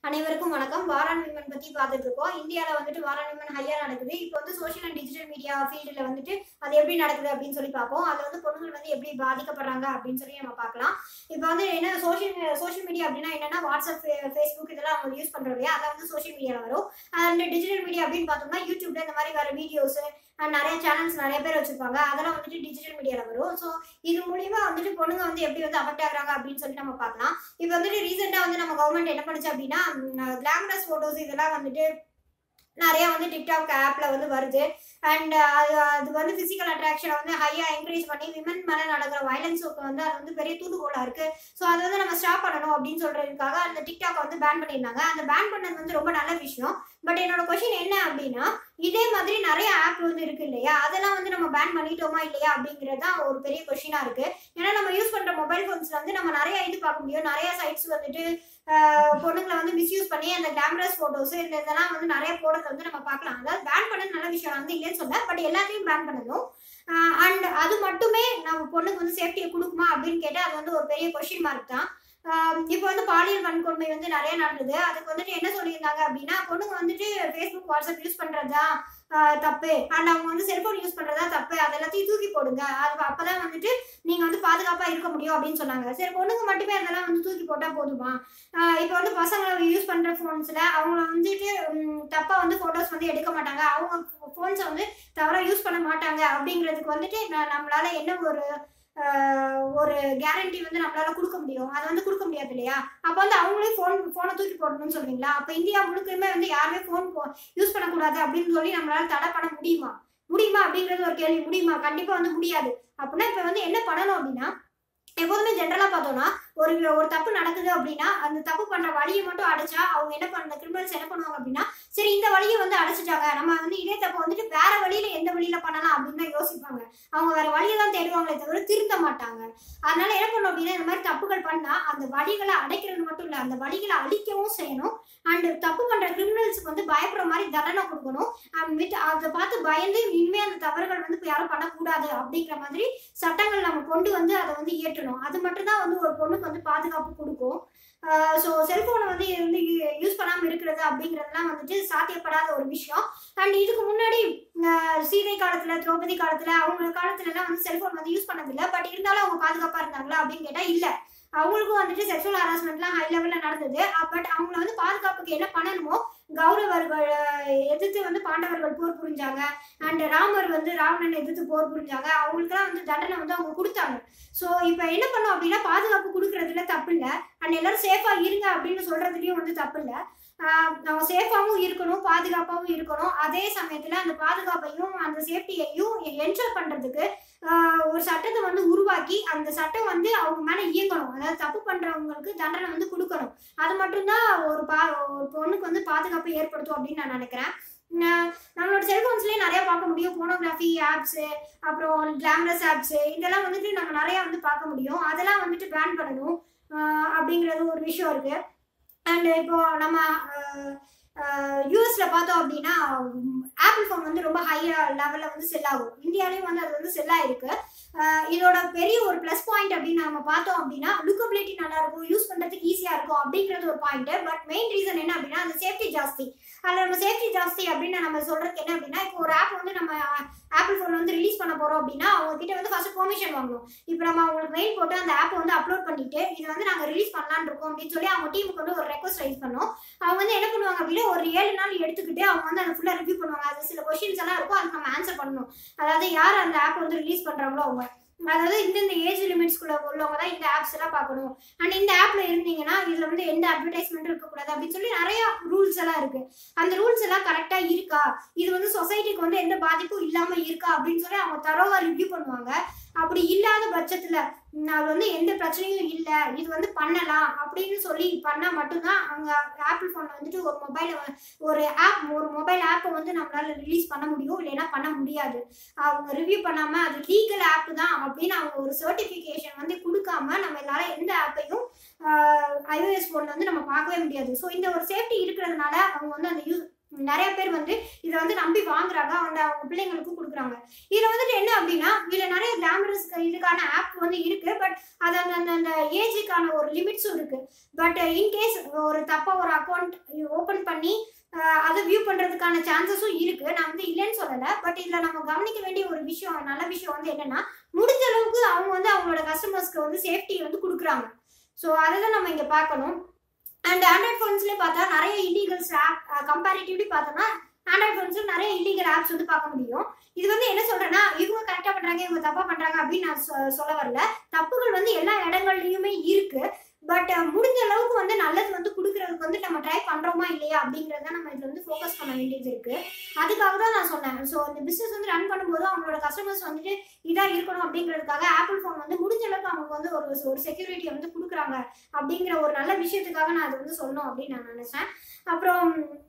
அனைவருக்கும் வணக்கம் வாரான் விமன் பத்தி பார்த்துட்டு இருக்கோம் இந்தியாவில் வந்துட்டு வாரான் விமன் ஹையா நடக்குது இப்போ வந்து சோஷியல் அண்ட் டிஜிட்டல் மீடியா ஃபீல்டில் வந்துட்டு அது எப்படி நடக்குது அப்படின்னு சொல்லி பார்ப்போம் அதில் வந்து பொண்ணுகள் வந்து எப்படி பாதிக்கப்படுறாங்க அப்படின்னு சொல்லி நம்ம பார்க்கலாம் இப்போ வந்து என்ன சோஷியல் சோஷியல் மீடியா அப்படின்னா என்னன்னா வாட்ஸ்அப் ஃபேஸ்புக் இதெல்லாம் அவங்க யூஸ் பண்றோம் இல்லையா அதெல்லாம் வந்து சோஷியல் மீடியாவில் வரும் அண்ட் டிஜிட்டல் மீடியா அப்படின்னு பார்த்தோம்னா யூடியூப்ல இந்த மாதிரி வர வீடியோஸ் நிறைய சேனல்ஸ் நிறைய பேர் வச்சிருப்பாங்க அதெல்லாம் வந்துட்டு டிஜிட்டல் மீடியாவில் வரும் ஸோ இது மூலியமா வந்துட்டு பொண்ணுங்க வந்து எப்படி வந்து அஃபெக்ட் ஆகுறாங்க அப்படின்னு சொல்லி நம்ம பார்க்கலாம் இப்போ வந்துட்டு ரீசெண்டாக வந்து நம்ம கவர்மெண்ட் என்ன பண்ணுச்சு அப்படின்னா கிளாமரஸ் ஃபோட்டோஸ் இதெல்லாம் வந்துட்டு நிறைய வந்து டிக்டாக் ஆப்ல வந்து வருது அண்ட் அது அது வந்து பிசிக்கல் அட்ராக்ஷனை வந்து ஹையா என்கரேஜ் பண்ணி விமன் மேலே நடக்கிற வயலன்ஸுக்கு வந்து அது வந்து பெரிய தூண்டுகோலா இருக்கு ஸோ அதை வந்து நம்ம ஸ்டாப் பண்ணணும் அப்படின்னு சொல்றதுக்காக அந்த டிக்டாக் வந்து பேன் பண்ணியிருந்தாங்க அந்த பேன் பண்ணது வந்து ரொம்ப நல்ல விஷயம் பட் என்னோட கொஷின் என்ன அப்படின்னா இதே மாதிரி நிறைய ஆப் வந்து இருக்கு இல்லையா அதெல்லாம் வந்து நம்ம பேன் பண்ணிட்டோமா இல்லையா அப்படிங்கிறது தான் ஒரு பெரிய கொஷினா இருக்கு ஏன்னா நம்ம யூஸ் பண்ற மொபைல் ஃபோன்ஸ்ல வந்து நம்ம நிறைய இது பார்க்க முடியும் நிறைய சைட்ஸ் வந்துட்டு ஆஹ், பொண்ணுங்களை வந்து மிஸ்யூஸ் பண்ணி அந்த கேமராஸ் போட்டோஸ் இந்த இதெல்லாம் வந்து நிறைய போடுறது வந்து நம்ம பார்க்கலாம் அதாவது பேன் பண்ணது நல்ல விஷயம் நான் வந்து இல்லைன்னு சொல்ல பட் எல்லாத்தையும் பேன் பண்ணணும் அண்ட் அது மட்டுமே நம்ம பொண்ணுக்கு வந்து சேஃப்டியை கொடுக்குமா அப்படின்னு கேட்டால் அது வந்து ஒரு பெரிய கொஷின் மார்க் தான் ஆஹ் இப்போ வந்து பாலியல் வன்கொடுமை வந்து நிறைய நடந்தது அதுக்கு வந்துட்டு என்ன சொல்லியிருந்தாங்க அப்படின்னா பொண்ணுங்க வந்துட்டு ஃபேஸ்புக் வாட்ஸ்அப் யூஸ் பண்றதா ஆஹ் தப்பு அண்ட் அவங்க வந்து செல்போன் யூஸ் பண்றதா தப்பு அது எல்லாத்தையும் தூக்கி போடுங்க அது அப்பதான் வந்துட்டு நீங்க வந்து பாதுகாப்பா இருக்க முடியும் அப்படின்னு சொன்னாங்க சரி பொண்ணுங்க மட்டுமே அதெல்லாம் வந்து தூக்கி போட்டா போதுமா ஆஹ் இப்போ வந்து பசங்க யூஸ் பண்ற போன்ஸ்ல அவங்க வந்துட்டு ம், தப்பா வந்து போட்டோஸ் வந்து எடுக்க மாட்டாங்க அவங்க போன்ஸை வந்து தவறா யூஸ் பண்ண மாட்டாங்க அப்படிங்கிறதுக்கு வந்துட்டு ந- நம்மளால என்ன ஒரு ஆஹ், ஒரு கேரண்டி வந்து நம்மளால கொடுக்க முடியும் அது வந்து கொடுக்க முடியாது இல்லையா அப்போ வந்து அவங்களே ஃபோன் ஃபோனை தூக்கி போடணும்னு சொல்றீங்களா அப்போ இந்தியா முழுக்கமே வந்து யாருமே ஃபோன் யூஸ் பண்ணக்கூடாது அப்படின்னு சொல்லி நம்மளால தடை பண்ண முடியுமா முடியுமா அப்படிங்கிறது ஒரு கேள்வி முடியுமா கண்டிப்பா வந்து முடியாது அப்படின்னா இப்போ வந்து என்ன பண்ணணும் அப்படின்னா எப்போதுமே ஜென்ரலா பார்த்தோம்னா ஒரு ஒரு தப்பு நடக்குது அப்படின்னா அந்த தப்பு பண்ற வழியை மட்டும் அடைச்சா அவங்க என்ன பண்ண கிரிமினல்ஸ் என்ன பண்ணுவாங்க அப்படின்னா சரி இந்த வழியை வந்து அடைச்சிட்டாங்க நம்ம வந்து இதே தப்பு வந்துட்டு வேற வழியில எந்த வழியில பண்ணலாம் அப்படின்னு தான் யோசிப்பாங்க அவங்க வேற வழியை தான் தேடுவாங்களே தவிர திருத்த மாட்டாங்க அதனால என்ன பண்ணும் அப்படின்னா இந்த மாதிரி தப்புகள் பண்ணா அந்த வழிகளை அடைக்கிறது மட்டும் இல்ல அந்த வழிகளை அழிக்கவும் செய்யணும் அண்ட் தப்பு பண்ற கிரிமினல்ஸ்க்கு வந்து பயப்படுற மாதிரி தண்டனை கொடுக்கணும் அண்ட் வித் அதை பார்த்து பயந்து இனிமே அந்த தவறுகள் வந்து இப்ப யாரும் பண்ணக்கூடாது அப்படிங்கிற மாதிரி சட்டங்கள் நம்ம கொண்டு வந்து அதை வந்து இயற்றணும் அது மட்டும்தான் வந்து ஒரு பொண்ணுக்கு வந்து பாதுகாப்பு கொடுக்கும் ஸோ செல்போனை வந்து இது வந்து யூஸ் பண்ணாமல் இருக்கிறது அப்படிங்கிறதுலாம் வந்துட்டு சாத்தியப்படாத ஒரு விஷயம் அண்ட் இதுக்கு முன்னாடி ஆஹ் சீதை காலத்துல திரௌபதி காலத்துல அவங்க காலத்துல எல்லாம் வந்து செல்போன் வந்து யூஸ் பண்ணதில்லை பட் இருந்தாலும் அவங்க பாதுகாப்பா இருந்தாங்களா அப்படின்னு கேட்டா இல்ல அவங்களுக்கும் வந்துட்டு செக்ஷுவல் ஹராஸ்மெண்ட்லாம் ஹை லெவல்ல நடந்தது பட் அவங்கள வந்து பாதுகாப்புக்கு என்ன பண்ணணுமோ கௌரவர்கள் ஆஹ் எதிர்த்து வந்து பாண்டவர்கள் போர் புரிஞ்சாங்க அண்ட் ராமர் வந்து ராவணன் எதிர்த்து போர் புரிஞ்சாங்க அவங்களுக்குலாம் வந்து தண்டனை வந்து அவங்க கொடுத்தாங்க ஸோ இப்போ என்ன பண்ணோம் அப்படின்னா பாதுகாப்பு கொடுக்கறதுல தப்பு இல்லை அண்ட் எல்லாரும் சேஃபா இருங்க அப்படின்னு சொல்றதுலயும் வந்து தப்பு இல்லை நம்ம சேஃபாகவும் இருக்கணும் பாதுகாப்பாகவும் இருக்கணும் அதே சமயத்தில் அந்த பாதுகாப்பையும் அந்த சேஃப்டியையும் என்ஷோர் பண்ணுறதுக்கு ஒரு சட்டத்தை வந்து உருவாக்கி அந்த சட்டம் வந்து அவங்க மேலே இயங்கணும் அதாவது தப்பு பண்ணுறவங்களுக்கு தண்டனை வந்து கொடுக்கணும் அது மட்டும்தான் ஒரு பா ஒரு பொண்ணுக்கு வந்து பாதுகாப்பு ஏற்படுத்தும் அப்படின்னு நான் நினைக்கிறேன் ந- நம்மளோட செல்போன்ஸ்லேயே நிறைய பார்க்க முடியும் போனோகிராஃபி ஆப்ஸு அப்புறம் கிளாமரஸ் ஆப்ஸு இதெல்லாம் வந்துட்டு நம்ம நிறைய வந்து பார்க்க முடியும் அதெல்லாம் வந்துட்டு பேன் பண்ணணும் ஆஹ் அப்படிங்கிறது ஒரு விஷயம் இருக்கு அண்ட் இப்போ நம்ம யூஎஸ்ல பார்த்தோம் அப்படின்னா ஆப்பிள் ஃபோன் வந்து ரொம்ப ஹையர் லெவலில் வந்து செல் ஆகும் இந்தியாலையும் வந்து அது வந்து செல் ஆயிருக்கு ஆஹ் இதோட பெரிய ஒரு ப்ளஸ் பாயிண்ட் அப்படின்னு நம்ம பார்த்தோம் அப்படின்னா லுக்கபிலிட்டி நல்லா இருக்கும் யூஸ் பண்ணுறதுக்கு ஈஸியாக இருக்கும் அப்படிங்கிறது ஒரு பாயிண்ட் பட் மெயின் ரீசன் என்ன அப்படின்னா அந்த சேஃப்டி ஜாஸ்தி அதில் நம்ம சேஃப்டி ஜாஸ்தி அப்படின்னு நம்ம சொல்றதுக்கு என்ன அப்படின்னா இப்போ ஒரு ஆப் வந்து நம்ம ஆப்பிள் ஃபோன் வந்து ரிலீஸ் பண்ண போறோம் அப்படின்னா அவங்க கிட்ட வந்து ஃபர்ஸ்ட் பெர்மிஷன் வாங்கணும் இப்போ நம்ம அவங்களுக்கு மெயில் போட்டு அந்த ஆப்பை வந்து அப்லோட் பண்ணிட்டு இது வந்து நாங்கள் ரிலீஸ் பண்ணலாம்னு இருக்கோம் அப்படின்னு சொல்லி அவங்க டீமுக்கு வந்து ஒரு ரெக்வஸ்ட் ரைஸ் பண்ணோம் அவங்க வந்து என்ன பண்ணுவாங்க அப்படின்னா ஒரு ஏழு நாள் எடுத்துக்கிட்டு அவங்க வந்து அதை ஃபுல்லாக ரிவ்யூ பண்ணுவாங்க அது சில கொஸ்டின்ஸ் எல்லாம் இருக்கும் அதுக்கு நம்ம ஆன்சர் பண்ணணும் அதாவது யார் அந்த ஆப் வந்து ரிலீஸ் பண்றாங்களோ அவங்க அதாவது இந்தந்த ஏஜ் லிமிட்ஸ்குள்ள உள்ளவங்க தான் இந்த ஆப்ஸ் எல்லாம் பார்க்கணும் அண்ட் இந்த ஆப்ல இருந்தீங்கன்னா இதுல வந்து எந்த அட்வர்டைஸ்மெண்ட் இருக்கக்கூடாது அப்படின்னு சொல்லி நிறைய ரூல்ஸ் எல்லாம் இருக்கு அந்த ரூல்ஸ் எல்லாம் கரெக்டா இருக்கா இது வந்து சொசைட்டிக்கு வந்து எந்த பாதிப்பும் இல்லாம இருக்கா அப்படின்னு சொல்லி அவங்க தரோவா ரிவ்யூ பண்ணுவாங்க அப்படி இல்லாத பட்சத்துல ம், அது வந்து எந்த பிரச்சனையும் இல்ல இது வந்து பண்ணலாம் அப்படின்னு சொல்லி பண்ணா மட்டும்தான் அங்க ஆப்பிள் போன்ல வந்துட்டு ஒரு மொபைல ஒரு ஆப் ஒரு மொபைல் ஆப்பை வந்து நம்மளால ரிலீஸ் பண்ண முடியும் இல்லைன்னா பண்ண முடியாது அவங்க ரிவ்யூ பண்ணாம அது லீகல் ஆப் தான் அப்படின்னு அவங்க ஒரு சர்டிபிகேஷன் வந்து கொடுக்காம நம்ம எல்லாரும் எந்த ஆப்பையும் ஐஓஎஸ் போன்ல வந்து நம்ம பார்க்கவே முடியாது ஸோ இந்த ஒரு சேஃப்டி இருக்கிறதுனால அவங்க வந்து அந்த யூஸ் நிறைய பேர் வந்து இதை வந்து நம்பி வாங்குறாங்க அந்த அவங்க பிள்ளைங்களுக்கும் கொடுக்குறாங்க இதுல வந்துட்டு என்ன அப்படின்னா இதுல நிறைய கிளாமரஸ் இதுக்கான ஆப் வந்து இருக்கு பட் அது அந்த அந்த அந்த ஏஜுக்கான ஒரு லிமிட்ஸும் இருக்கு பட் இன்கேஸ் ஒரு தப்பா ஒரு அக்கௌண்ட் ஓபன் பண்ணி அஹ், அதை வியூ பண்றதுக்கான சான்சஸும் இருக்கு நான் வந்து இல்லைன்னு சொல்லல பட் இதுல நம்ம கவனிக்க வேண்டிய ஒரு விஷயம் நல்ல விஷயம் வந்து என்னன்னா முடிஞ்ச அளவுக்கு அவங்க வந்து அவங்களோட கஸ்டமர்ஸ்க்கு வந்து சேஃப்டி வந்து கொடுக்குறாங்க ஸோ அதை தான் நம்ம இங்க பார்க்கணும் அண்ட் ஆண்ட்ராய்ட் ஃபோன்ஸ்லேயே பார்த்தா நிறைய இல்லீகல்ஸ் ஆப் கம்பேரிட்டிவ்லி பார்த்தோம்னா ஆண்ட்ராய்ட் ஃபோன்ஸில் நிறைய இல்லீகல் ஆப்ஸ் வந்து பார்க்க முடியும் இது வந்து என்ன சொல்றேன்னா இவங்க கரெக்டாக பண்றாங்க இவங்க தப்பா பண்றாங்க அப்படின்னு நான் சொ- சொல்ல வரல தப்புகள் வந்து எல்லா இடங்கள்லயுமே இருக்கு பட் முடிஞ்ச அளவுக்கு வந்து நல்லது வந்து கொடுக்கறதுக்கு வந்து நம்ம ட்ரை பண்றோமா இல்லையா அப்படிங்கறத நம்ம இதுல வந்து ஃபோக்கஸ் பண்ண வேண்டியது இருக்கு அதுக்காக தான் நான் சொன்னேன் ஸோ இந்த பிசினஸ் வந்து ரன் பண்ணும்போது அவங்களோட கஸ்டமர்ஸ் வந்துட்டு இதா இருக்கணும் அப்படிங்கிறதுக்காக ஆப்பிள் ஃபோன் வந்து முடிஞ்ச அளவுக்கு அவங்களுக்கு வந்து ஒரு ஒரு செக்யூரிட்டி வந்து கொடுக்குறாங்க அப்படிங்கிற ஒரு நல்ல விஷயத்துக்காக நான் அதை வந்து சொல்லணும் அப்படின்னு நான் நினைச்சேன் அப்புறம்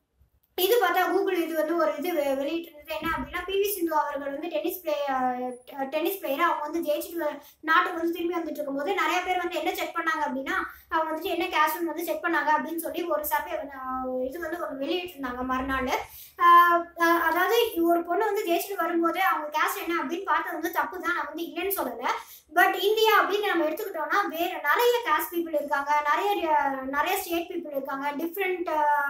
இது பார்த்தா கூகுள் இது வந்து ஒரு இது வெ- வெளியிட்டிருந்தது என்ன அப்படின்னா பிவி சிந்து அவர்கள் வந்து டென்னிஸ் பிளே டென்னிஸ் பிளேயர் அவங்க வந்து ஜெயிச்சுட்டு வ- நாட்டுக்கு வந்து திரும்பி வந்துட்டு இருக்கும்போது நிறைய பேர் வந்து என்ன செக் பண்ணாங்க அப்படின்னா அவங்க வந்துட்டு என்ன கேஷ்னு வந்து செக் பண்ணாங்க அப்படின்னு சொல்லி ஒரு சர்வே வந்து ஆஹ் இது வந்து ஒரு வெளியிட்டிருந்தாங்க மறுநாள் ஆஹ் ஆஹ் அதாவது ஒரு பொண்ணு வந்து ஜெயிச்சுட்டு வரும்போது அவங்க கேஷ் என்ன அப்படின்னு பார்த்தது வந்து தப்பு தான் நான் வந்து இல்லைன்னு சொல்லலை பட் இந்தியா அப்படின்னு நம்ம எடுத்துக்கிட்டோம்னா வேற நிறைய காஸ்ட் பீப்புள் இருக்காங்க நிறைய அஹ், நிறைய ஸ்டேட் பீப்புள் இருக்காங்க different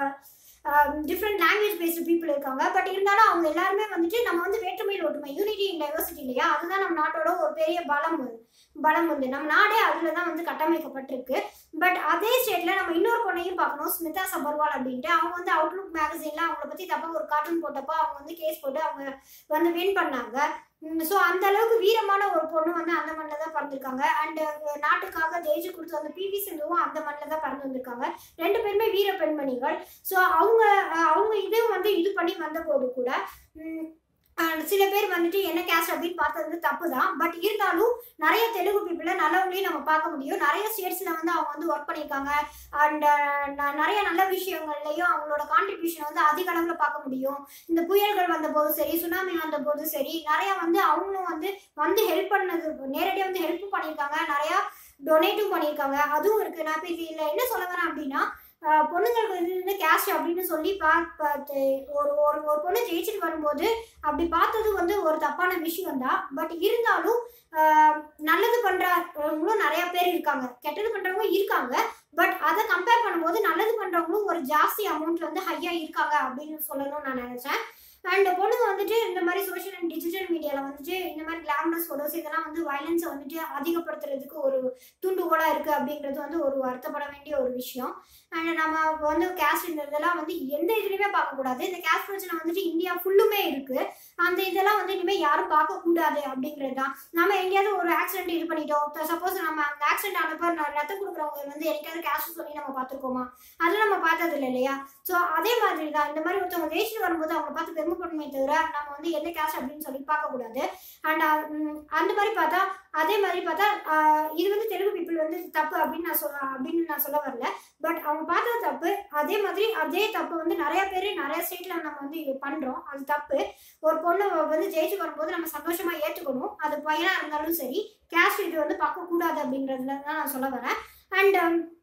different language based people இருக்காங்க பட் இருந்தாலும் அவங்க எல்லாருமே வந்துட்டு நம்ம வந்து வேற்றுமையில் ஒற்றுமை யூனிட்டி இன் டைவர்சிட்டி இல்லையா அதுதான் நம்ம நாட்டோட ஒரு பெரிய பலம் வந்து பலம் வந்து நம்ம நாடே அதுல தான் வந்து கட்டமைக்கப்பட்டிருக்கு பட் அதே ஸ்டேட்ல நம்ம இன்னொரு பொண்ணையும் பார்க்கணும் ஸ்மிதா சபர்வால் அப்படின்ட்டு அவங்க வந்து அவுட்லுக் மேகசின்ல அவங்கள பத்தி தப்பா ஒரு கார்ட்டூன் போட்டப்போ அவங்க வந்து கேஸ் போட்டு அவங்க வந்து வின் பண்ணாங்க ஸோ அந்த அளவுக்கு வீரமான ஒரு பொண்ணு வந்து அந்த மண்ணில் தான் பிறந்திருக்காங்க அண்ட் நாட்டுக்காக ஜெயிச்சு கொடுத்து அந்த பிவி சிந்துவும் அந்த மண்ணில் தான் பிறந்து வந்திருக்காங்க ரெண்டு பேருமே வீர பெண்மணிகள் ஸோ அவங்க அஹ், அவங்க இதுவும் வந்து இது பண்ணி வந்த போது கூட ம், அஹ், சில பேர் வந்துட்டு என்ன கேஸ்ட் அப்படின்னு பார்த்தது வந்து தப்பு தான் பட் இருந்தாலும் நிறைய தெலுங்கு பீப்புளை நல்லவங்களையும் நம்ம பார்க்க முடியும் நிறைய ஸ்டேட்ஸில் வந்து அவங்க வந்து ஒர்க் பண்ணியிருக்காங்க அண்ட் நிறைய நல்ல விஷயங்கள்லையும் அவங்களோட கான்ட்ரிபியூஷன் வந்து அதிக அளவில் பார்க்க முடியும் இந்த புயல்கள் வந்த போதும் சரி சுனாமி வந்த போதும் சரி நிறைய வந்து அவங்களும் வந்து வந்து ஹெல்ப் பண்ணது நேரடியாக வந்து ஹெல்ப்பும் பண்ணியிருக்காங்க நிறையா டொனேட்டும் பண்ணியிருக்காங்க அதுவும் இருக்கு நான் இப்போ இதில் என்ன சொல்ல வரேன் அப்படின்னா ஆஹ் பொண்ணுங்களுக்கு வந்து வந்து கேஷ் அப்படின்னு சொல்லி பா பார்த்து ஒரு ஒரு ஒரு பொண்ணு ஜெயிச்சுட்டு வரும்போது அப்படி பார்த்தது வந்து ஒரு தப்பான விஷயம் தான் பட் இருந்தாலும் ஆஹ் நல்லது பண்றவங்களும் நிறைய பேர் இருக்காங்க கெட்டது பண்றவங்க இருக்காங்க பட் அதை கம்பேர் பண்ணும்போது நல்லது பண்றவங்களும் ஒரு ஜாஸ்தி அமௌண்ட்ல வந்து ஹையா இருக்காங்க அப்படின்னு சொல்லணும்னு நான் நினைச்சேன் அண்ட் பொண்ணுங்க வந்துட்டு இந்த மாதிரி சோஷியல் அண்ட் டிஜிட்டல் மீடியால வந்துட்டு இந்த மாதிரி கிளாமரஸ் ஃபோட்டோஸ் இதெல்லாம் வந்து வயலன்ஸை வந்துட்டு அதிகப்படுத்துறதுக்கு ஒரு தூண்டுகோலா இருக்கு அப்படிங்கிறது வந்து ஒரு வருத்தப்பட வேண்டிய ஒரு விஷயம் அண்ட் நம்ம வந்து கேஸ்ட் இந்த இதெல்லாம் வந்து எந்த இதுலையுமே பார்க்கக்கூடாது இந்த கேஸ்ட் பிரச்சனை வந்துட்டு இந்தியா ஃபுல்லுமே இருக்கு அந்த இதெல்லாம் வந்து இனிமேல் யாரும் பார்க்கக்கூடாது அப்படிங்கிறது தான் நம்ம எங்கேயாவது ஒரு ஆக்சிடென்ட் இது பண்ணிட்டோம் சப்போஸ் நம்ம அந்த ஆக்சிடென்ட் ஆனப்போ நான் ரத்தம் கொடுக்குறவங்க வந்து எனக்காவது கேஸ்ட் சொல்லி நம்ம பார்த்துருக்கோமா அதெல்லாம் நம்ம பார்த்தது இல்லை இல்லையா ஸோ அதே மாதிரி தான் இந்த மாதிரி ஒருத்தவங்க ஜெயிச்சுட்டு வரும்போது அவங்க பார்த்து பெருமைப்படணுமே தவிர நம்ம வந்து எந்த கேஸ்ட் அப்படின்னு சொல்லி பார்க்கக்கூடாது அண்ட் அந்த மாதிரி பார்த்தா அதே மாதிரி பார்த்தா ஆஹ் இது வந்து தெலுங்கு பீப்புள் வந்து தப்பு அப்படின்னு நான் சொல்ல அப்படின்னு நான் சொல்ல வரல பட் அவங்க பார்த்தது தப்பு அதே மாதிரி அதே தப்பு வந்து நிறைய பேர் நிறைய ஸ்டேட்ல நம்ம வந்து பண்றோம் அது தப்பு ஒரு பொண்ணு வந்து ஜெயிச்சு வரும்போது நம்ம சந்தோஷமா ஏற்றுக்கணும் அது பையனா இருந்தாலும் சரி கேஸ்ட் இது வந்து பார்க்க கூடாது அப்படின்றதுல தான் நான் சொல்ல வரேன் அண்ட்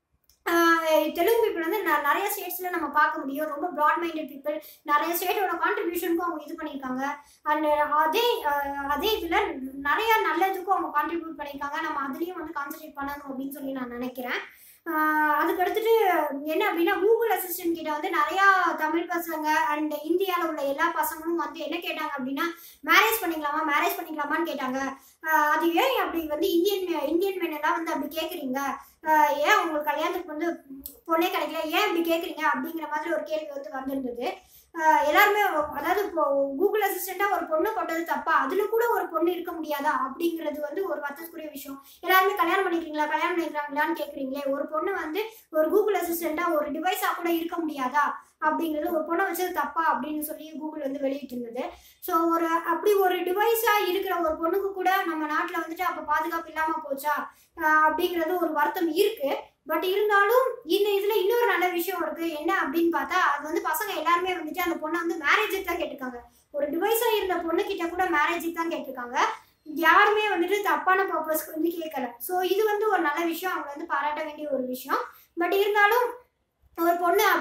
தெலுங்கு பீப்புள் வந்து ந- நிறைய ஸ்டேட்ஸ்ல நம்ம பார்க்க முடியும் ரொம்ப ப்ராட் மைண்டட் பீப்புள் நிறைய ஸ்டேட்டோட கான்ட்ரிபியூஷனுக்கும் அவங்க இது பண்ணியிருக்காங்க அண்ட் அதே அஹ், அதே இதுல நிறைய நல்லதுக்கும் அவங்க கான்ட்ரிபியூட் பண்ணியிருக்காங்க நம்ம அதுலயும் வந்து கான்சென்ட்ரேட் பண்ணணும் அப்படின்னு சொல்லி நான் நினைக்கிறேன் ஆஹ் அதுக்கு அடுத்துட்டு என்ன அப்படின்னா கூகுள் அசிஸ்டன்ட் கிட்ட வந்து நிறைய தமிழ் பசங்க அண்ட் இந்தியாவில் உள்ள எல்லா பசங்களும் வந்து என்ன கேட்டாங்க அப்படின்னா மேரேஜ் பண்ணிக்கலாமா மேரேஜ் பண்ணிக்கலாமான்னு கேட்டாங்க ஆஹ் அது ஏன் அப்படி வந்து இந்தியன் இந்தியன் men எல்லாம் வந்து அப்படி கேட்குறீங்க ஏன் உங்களுக்கு கல்யாணத்துக்கு வந்து பொண்ணே கிடைக்கல ஏன் இப்படி கேட்குறீங்க அப்படிங்கிற மாதிரி ஒரு கேள்வி வந்து வந்திருந்தது ஆஹ் எல்லாருமே அதாவது இப்போ கூகுள் அசிஸ்டண்டா ஒரு பொண்ணு கொண்டது தப்பா அதுல கூட ஒரு பொண்ணு இருக்க முடியாதா அப்படிங்கிறது வந்து ஒரு வருத்தத்துக்குரிய விஷயம் எல்லாருமே கல்யாணம் பண்ணிக்கிறீங்களா கல்யாணம் பண்ணிக்கிறாங்களான்னு கேக்குறீங்களே ஒரு பொண்ணு வந்து ஒரு கூகுள் அசிஸ்டண்டா ஒரு டிவைஸா கூட இருக்க முடியாதா அப்படிங்கிறது ஒரு பொண்ணை வச்சது தப்பா அப்படின்னு சொல்லி கூகுள் வந்து வெளியிட்டு இருந்தது ஸோ ஒரு அப்படி ஒரு டிவைஸா இருக்கிற ஒரு பொண்ணுக்கு கூட நம்ம நாட்டில் வந்துட்டு அப்போ பாதுகாப்பு இல்லாம போச்சா ஆஹ் அப்படிங்கிறது ஒரு வருத்தம் இருக்கு பட் இருந்தாலும் இந்த இதுல இன்னொரு நல்ல விஷயம் இருக்கு என்ன அப்படின்னு பார்த்தா அது வந்து பசங்க எல்லாருமே வந்துட்டு அந்த பொண்ணை வந்து மேரேஜுக்கு தான் கேட்டிருக்காங்க ஒரு டிவைஸா இருந்த பொண்ணு கிட்ட கூட மேரேஜுக்கு தான் கேட்டிருக்காங்க யாருமே வந்துட்டு தப்பான பர்பஸ்க்கு வந்து கேட்கல ஸோ இது வந்து ஒரு நல்ல விஷயம் அவங்க வந்து பாராட்ட வேண்டிய ஒரு விஷயம் பட் இருந்தாலும் ஒரு பொண்ணு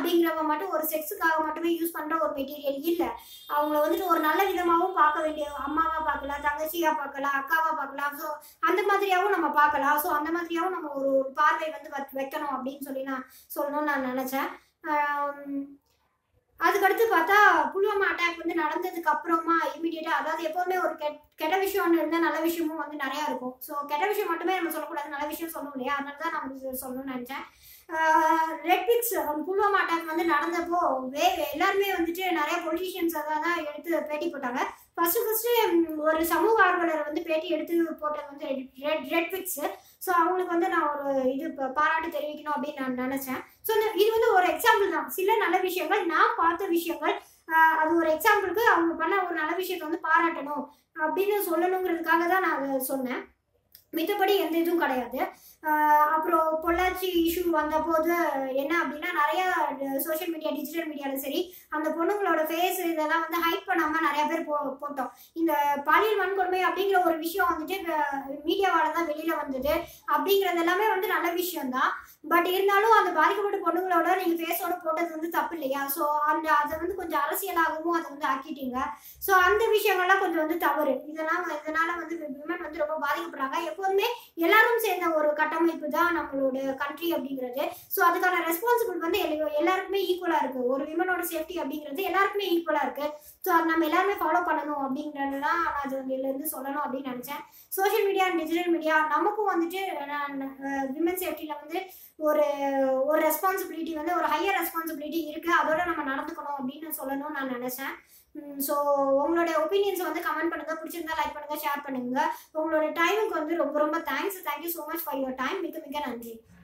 அப்படிங்கிறவங்க மட்டும் ஒரு செக்ஸுக்காக மட்டுமே யூஸ் பண்ற ஒரு மெட்டீரியல் இல்லை அவங்கள வந்துட்டு ஒரு நல்ல விதமாகவும் பார்க்க வேண்டிய அம்மாவா பார்க்கலாம் தங்கச்சியா பார்க்கலாம் அக்காவா பார்க்கலாம் ஸோ அந்த மாதிரியாவும் நம்ம பார்க்கலாம் ஸோ அந்த மாதிரியாவும் நம்ம ஒரு ஒரு பார்வை வந்து வச்- வைக்கணும் அப்படின்னு சொல்லி நான் சொல்லணும்னு நான் நினச்சேன் அதுக்கடுத்து பார்த்தா புல்வாமா அட்டாக் வந்து நடந்ததுக்கு அப்புறமா இமீடியட்டா அதாவது எப்பவுமே ஒரு கெட் கெட்ட விஷயம் ஒன்று இருந்தால் நல்ல விஷயமும் வந்து நிறையா இருக்கும் ஸோ கெட்ட விஷயம் மட்டுமே நம்ம சொல்லக்கூடாது நல்ல விஷயம் சொல்லணும் இல்லையா அதனால தான் நான் வந்து சொல்லணும்னு நினச்சேன் ரெட்பிக்ஸ் புல்வாமா அட்டாக் வந்து நடந்தப்போ வே எல்லாருமே வந்துட்டு நிறைய பொலிட்டிஷியன்ஸ் அதான் தான் எடுத்து பேட்டி போட்டாங்க ஃபர்ஸ்ட் ஃபர்ஸ்ட் ஒரு சமூக ஆர்வலரை வந்து பேட்டி எடுத்து போட்டது வந்து ரெட் ரெட்பிக்ஸ் ஸோ அவங்களுக்கு வந்து நான் ஒரு இது ப- பாராட்டு தெரிவிக்கணும் அப்படின்னு நான் நினச்சேன் ஸோ இது வந்து ஒரு எக்ஸாம்பிள் தான் சில நல்ல விஷயங்கள் நான் பார்த்த விஷயங்கள் ஆஹ் அது ஒரு எக்ஸாம்பிளுக்கு அவங்க பண்ண ஒரு நல்ல விஷயத்தை வந்து பாராட்டணும் அப்படின்னு சொல்லணுங்கிறதுக்காக தான் நான் அதை சொன்னேன் மித்தபடி எந்த இதுவும் கிடையாது ஆஹ் அப்புறம் பொள்ளாச்சி இஷ்யூ வந்தபோது என்ன அப்படின்னா நிறைய சோஷியல் மீடியா டிஜிட்டல் மீடியாவில் சரி அந்த பொண்ணுங்களோட ஃபேஸ் இதெல்லாம் வந்து ஹைட் பண்ணாமல் நிறைய பேர் போ போட்டோம் இந்த பாலியல் வன்கொடுமை அப்படிங்கிற ஒரு விஷயம் வந்துட்டு மீடியாவால தான் வெளியில வந்தது அப்படிங்கிறது எல்லாமே வந்து நல்ல விஷயம் தான் பட் இருந்தாலும் அந்த பாதிக்கப்பட்ட பொண்ணுங்களோட நீங்க ஃபேஸோட போட்டது வந்து தப்பு இல்லையா ஸோ அந்த அதை வந்து கொஞ்சம் அரசியலாகவும் அதை வந்து ஆக்கிட்டீங்க ஸோ அந்த விஷயங்கள்லாம் கொஞ்சம் வந்து தவறு இதெல்லாம் இதனால வந்து விமன் வந்து ரொம்ப பாதிக்கப்படுறாங்க எப்போதுமே எல்லாரும் சேர்ந்த ஒரு கட்டமைப்பு தான் நம்மளோட கண்ட்ரி அப்படிங்கிறது ஸோ அதுக்கான ரெஸ்பான்சிபிள் வந்து எல்லா- எல்லாருக்குமே ஈக்குவலாக இருக்கு ஒரு விமனோட சேஃப்டி அப்படிங்கிறது எல்லாருக்குமே ஈக்குவலாக இருக்கு ஸோ அது நம்ம எல்லாருமே ஃபாலோ பண்ணணும் அப்படிங்கிறது தான் நான் அது வந்து இதுலேருந்து சொல்லணும் அப்படின்னு நினச்சேன் சோஷியல் மீடியா டிஜிட்டல் மீடியா நமக்கும் வந்துட்டு விமன் சேஃப்டியில் வந்து ஒரு ஒரு ரெஸ்பான்சிபிலிட்டி வந்து ஒரு ஹையர் ரெஸ்பான்சிபிலிட்டி இருக்குது அதோட நம்ம நடந்துக்கணும் அப்படின்னு சொல்லணும்னு நான் நினச்சேன் ஸோ உங்களோட ஒப்பீனியன்ஸ் வந்து கமெண்ட் பண்ணுங்க பிடிச்சிருந்தா லைக் பண்ணுங்க ஷேர் பண்ணுங்க உங்களோட டைமுக்கு வந்து ரொம்ப ரொம்ப thanks thank you so much for your time மிக மிக நன்றி